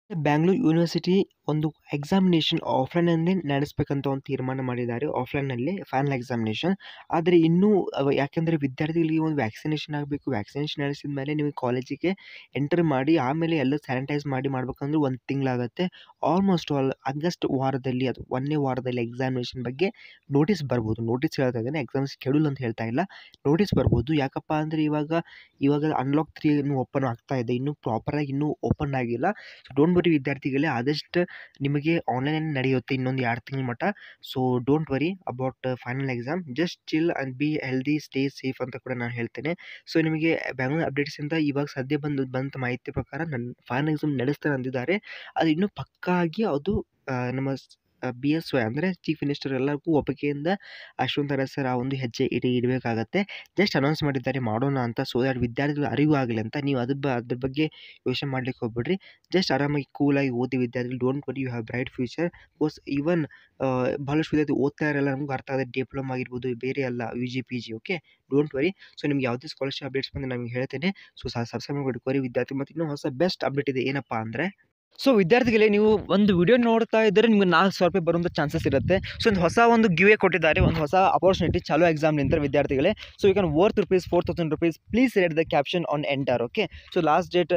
Bangalore university ಒಂದು examination ಆಫ್ಲೈನಲ್ಲೇ ನಡೆಸಬೇಕಂತ ಒಂದು ತೀರ್ಮಾನ ಮಾಡಿದ್ದಾರೆ ಆಫ್ಲೈನಲ್ಲಿ ಫೈನಲ್ ಎಕ್ಸಾಮಿನೇಷನ್ ಆದರೆ ಇನ್ನೂ ಅವ ಯಾಕೆಂದರೆ ವಿದ್ಯಾರ್ಥಿಗಳಿಗೆ ಒಂದು ವ್ಯಾಕ್ಸಿನೇಷನ್ ಆಗಬೇಕು ವ್ಯಾಕ್ಸಿನೇಷನ್ ನಡೆಸಿದ ಮೇಲೆ ನೀವು ಕಾಲೇಜಿಗೆ ಎಂಟರ್ ಮಾಡಿ ಆಮೇಲೆ ಎಲ್ಲ ಸ್ಯಾನಿಟೈಸ್ ಮಾಡಿ ಮಾಡ್ಬೇಕಂದ್ರೆ ಒಂದು ತಿಂಗಳಾಗುತ್ತೆ ಆಲ್ಮೋಸ್ಟ್ ಆಲ್ ಆಗಸ್ಟ್ ವಾರದಲ್ಲಿ ಅದು ಒಂದನೇ ವಾರದಲ್ಲಿ ಎಕ್ಸಾಮಿನೇಷನ್ ಬಗ್ಗೆ ನೋಟಿಸ್ ಬರ್ಬೋದು ನೋಟಿಸ್ ಹೇಳ್ತಾ ಇದ್ದೇನೆ ಎಕ್ಸಾಮ್ ಶೆಡ್ಯೂಲ್ ಅಂತ ಹೇಳ್ತಾ ಇಲ್ಲ ನೋಟಿಸ್ ಬರ್ಬೋದು ಯಾಕಪ್ಪ ಅಂದರೆ ಇವಾಗ ಇವಾಗ ಅನ್ಲಾಕ್ ತ್ರೀ ಇನ್ನೂ ಓಪನ್ ಆಗ್ತಾ ಇದೆ ಇನ್ನೂ ಪ್ರಾಪರಾಗಿ ಇನ್ನೂ ಓಪನ್ ಆಗಿಲ್ಲ ಸೊ ಡೋಂಟ್ ವರಿ ವಿದ್ಯಾರ್ಥಿಗಳೇ ಆದಷ್ಟು ನಿಮಗೆ ಆನ್ಲೈನಲ್ಲಿ ನಡೆಯುತ್ತೆ ಇನ್ನೊಂದು ಎರಡು ತಿಂಗಳ ಮಟ್ಟ so don't worry about final exam just chill and be healthy stay safe ಅಂತ ಕೂಡ ನಾನು ಹೇಳ್ತೇನೆ ಸೊ ನಿಮಗೆ ಬ್ಯಾಂಗ್ಳೂರ್ ಅಪ್ಡೇಟ್ಸಿಂದ ಇವಾಗ ಸದ್ಯ ಬಂದು ಬಂದ ಮಾಹಿತಿ ಪ್ರಕಾರ ನನ್ನ ಫೈನಲ್ ಎಕ್ಸಾಮ್ ನಡೆಸ್ತಾರೆ ಅಂದಿದ್ದಾರೆ ಅದು ಇನ್ನೂ ಪಕ್ಕಾ ಆಗಿ ಅದು ಆ, ನಮ್ಮ ಬಿ ಎಸ್ ವೈ ಅಂದರೆ ಚೀಫ್ ಮಿನಿಸ್ಟರ್ ಎಲ್ಲರಿಗೂ ಒಪ್ಪಿಗೆಯಿಂದ ಅಶ್ವಂತ್ ಸರ್ ಆ ಒಂದು ಹೆಜ್ಜೆ ಇಡಿ ಇಡಬೇಕಾಗತ್ತೆ ಜಸ್ಟ್ ಅನೌನ್ಸ್ ಮಾಡಿದ್ದಾರೆ ಮಾಡೋಣ ಅಂತ ಸೊ ದ್ಯಾಟ್ ವಿದ್ಯಾರ್ಥಿಗಳು ಅರಿವು ಆಗಲಿ ಅಂತ ನೀವು ಅದ್ರ ಬ ಅದ್ರ ಬಗ್ಗೆ ಯೋಚನೆ ಮಾಡ್ಲಿಕ್ಕೆ ಹೋಗ್ಬೇಡ್ರಿ ಜಸ್ಟ್ ಆರಾಮಾಗಿ ಕೂಲಾಗಿ ಓದಿ ವಿದ್ಯಾರ್ಥಿಗಳು don't worry you have bright future because even ಭಾಳಷ್ಟು ವಿದ್ಯಾರ್ಥಿ ಓದ್ತಾ ಇರಲ್ಲ ನಮ್ಗೆ ಅರ್ಥ ಆಗುತ್ತೆ ಡಿಪ್ಲೊಮಾ ಆಗಿರ್ಬೋದು ಬೇರೆ ಎಲ್ಲ U G P G okay don't worry so ನಿಮ್ಗೆ ಯಾವುದೇ ಸ್ಕಾಲರ್ಶಿಪ್ ಅಪ್ಡೇಟ್ಸ್ ಬಂದು ನಮಗೆ ಹೇಳ್ತೇನೆ ಸೊ ಸಬ್ಸ್ಕ್ರೈಬ್ ಮಾಡ್ಕೊರಿ ವಿದ್ಯಾರ್ಥಿ ಮತ್ತು ಇನ್ನೂ ಹೊಸ ಬೆಸ್ಟ್ ಅಪ್ಡೇಟ್ ಇದೆ ಏನಪ್ಪ ಅಂದರೆ ಸೊ ವಿದ್ಯಾರ್ಥಿಗಳೇ ನೀವು ಒಂದು ವಿಡಿಯೋ ನೋಡ್ತಾ ಇದ್ದರೆ ನಿಮ್ಗೆ ನಾಲ್ಕು ಸಾವಿರ ರೂಪಾಯಿ ಬರುವಂಥ ಚಾನ್ಸಸ್ ಇರುತ್ತೆ ಸೊ ಒಂದು ಹೊಸ ಒಂದು ಗಿವೆ ಕೊಟ್ಟಿದ್ದಾರೆ ಒಂದು ಹೊಸ ಅಪರ್ಚುನಿಟಿ ಚಾಲೋ ಎಕ್ಸಾಮ್ ನಿಂತರ ವಿದ್ಯಾರ್ಥಿಗಳೇ so you can worth rupees four thousand rupees please read the caption on enter okay so last date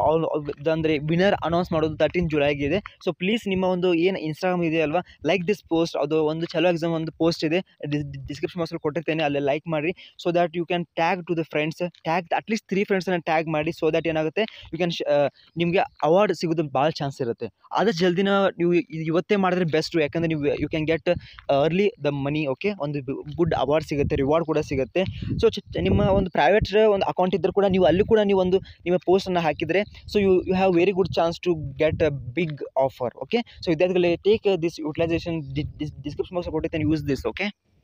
ಅಂದರೆ ವಿನರ್ ಅನೌನ್ಸ್ ಮಾಡೋದು ತರ್ಟೀನ್ ಜುಲೈಗೆ ಇದೆ ಸೊ ಪ್ಲೀಸ್ ನಿಮ್ಮ ಒಂದು ಏನು ಇನ್ಸ್ಟಾಗ್ರಾಮ್ ಇದೆ ಅಲ್ವಾ ಲೈಕ್ ದಿಸ್ ಪೋಸ್ಟ್ ಅದು ಒಂದು ಚಲೋ ಎಕ್ಸಾಮ್ ಒಂದು ಪೋಸ್ಟ್ ಇದೆ ಡಿಸ್ಕ್ರಿಪ್ಷನ್ ಬಾಕ್ಸಲ್ಲಿ ಕೊಟ್ಟಿರ್ತೇನೆ ಅಲ್ಲಿ ಲೈಕ್ ಮಾಡಿ so that you can tag to the friends tag at least three ಫ್ರೆಂಡ್ಸನ್ನ ಟ್ಯಾಗ್ ಮಾಡಿ ಸೊ ದ್ಯಾಟ್ ಏನಾಗುತ್ತೆ ಯು ಕ್ಯಾನ್ ನಿಮಗೆ ಅವಾರ್ಡ್ ಸಿಗೋದು ಭಾಳ ಚಾನ್ಸ್ ಇರುತ್ತೆ ಆದಷ್ಟು ಜಲ್ದಿನ ನೀವು ಇ- ಇವತ್ತೇ ಮಾಡಿದ್ರೆ ಬೆಸ್ಟು ಯಾಕಂದರೆ ನೀವು you can get early the money okay ಒಂದು ಗುಡ್ ಅವಾರ್ಡ್ ಸಿಗುತ್ತೆ ರಿವಾರ್ಡ್ ಕೂಡ ಸಿಗುತ್ತೆ ಸೊ ನಿಮ್ಮ ಒಂದು ಪ್ರೈವೇಟ್ ಒಂದು ಅಕೌಂಟ್ ಇದ್ದರೂ ಕೂಡ ನೀವು ಅಲ್ಲಿ ಕೂಡ ನೀವು ಒಂದು ನಿಮ್ಮ ಪೋಸ್ಟನ್ನು ಹಾಕಿದರೆ so you you have very good chance to get a big offer okay so ವಿದ್ಯಾರ್ಥಿಗಳೇ take this utilisation description box ಕೊಟ್ಟಿದ್ದೇನೆ ಯೂಸ್ ದಿಸ್ ಓಕೆ